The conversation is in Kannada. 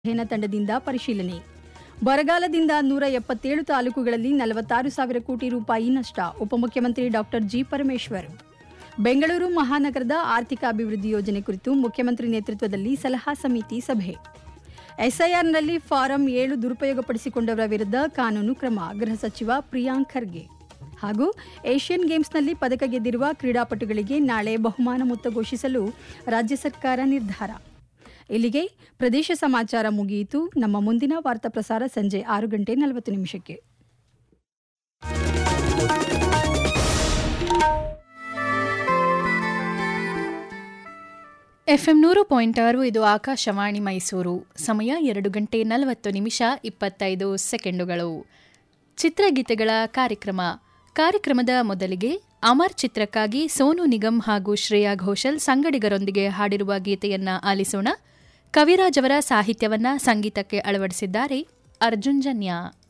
ಅಧ್ಯಯನ ತಂಡದಿಂದ ಪರಿಶೀಲನೆ ಬರಗಾಲದಿಂದ ನೂರ ಎಪ್ಪತ್ತೇಳು ತಾಲೂಕುಗಳಲ್ಲಿ ನಲವತ್ತಾರು ಸಾವಿರ ಕೋಟಿ ರೂಪಾಯಿ ನಷ್ಟ ಉಪಮುಖ್ಯಮಂತ್ರಿ ಡಾಕ್ಟರ್ ಜಿ ಪರಮೇಶ್ವರ್ ಬೆಂಗಳೂರು ಮಹಾನಗರದ ಆರ್ಥಿಕ ಅಭಿವೃದ್ಧಿ ಯೋಜನೆ ಕುರಿತು ಮುಖ್ಯಮಂತ್ರಿ ನೇತೃತ್ವದಲ್ಲಿ ಸಲಹಾ ಸಮಿತಿ ಸಭೆ ಎಸ್ಐಆರ್ನಲ್ಲಿ ಫಾರಂ ಏಳು ದುರುಪಯೋಗಪಡಿಸಿಕೊಂಡವರ ವಿರುದ್ಧ ಕಾನೂನು ಕ್ರಮ ಗೃಹ ಸಚಿವ ಪ್ರಿಯಾಂಕ್ ಖರ್ಗೆ ಹಾಗೂ ಏಷ್ಯನ್ ಗೇಮ್ಸ್ನಲ್ಲಿ ಪದಕ ಗೆದ್ದಿರುವ ಕ್ರೀಡಾಪಟುಗಳಿಗೆ ನಾಳೆ ಬಹುಮಾನ ಮೊತ್ತ ಘೋಷಿಸಲು ರಾಜ್ಯ ಸರ್ಕಾರ ನಿರ್ಧಾರ ಇಲ್ಲಿಗೆ ಪ್ರದೇಶ ಸಮಾಚಾರ ಮುಗಿಯಿತು ನಮ್ಮ ಮುಂದಿನ ವಾರ್ತಾ ಪ್ರಸಾರ ಸಂಜೆ ಆರು ಗಂಟೆ ನಲವತ್ತು ನಿಮಿಷಕ್ಕೆ ಎಫ್ಎಂ ನೂರು ಪಾಯಿಂಟ್ ಆರು ಇದು ಆಕಾಶವಾಣಿ ಮೈಸೂರು ಸಮಯ ಎರಡು ಗಂಟೆ ನಲವತ್ತು ನಿಮಿಷ ಇಪ್ಪತ್ತೈದು ಸೆಕೆಂಡುಗಳು ಚಿತ್ರಗೀತೆಗಳ ಕಾರ್ಯಕ್ರಮ ಕಾರ್ಯಕ್ರಮದ ಮೊದಲಿಗೆ ಅಮರ್ ಚಿತ್ರಕ್ಕಾಗಿ ಸೋನು ನಿಗಮ್ ಹಾಗೂ ಶ್ರೇಯಾ ಘೋಷಲ್ ಸಂಗಡಿಗರೊಂದಿಗೆ ಹಾಡಿರುವ ಗೀತೆಯನ್ನ ಆಲಿಸೋಣ ಕವಿರಾಜ್ ಅವರ ಸಾಹಿತ್ಯವನ್ನ ಸಂಗೀತಕ್ಕೆ ಅಳವಡಿಸಿದ್ದಾರೆ ಅರ್ಜುನ್ ಜನ್ಯ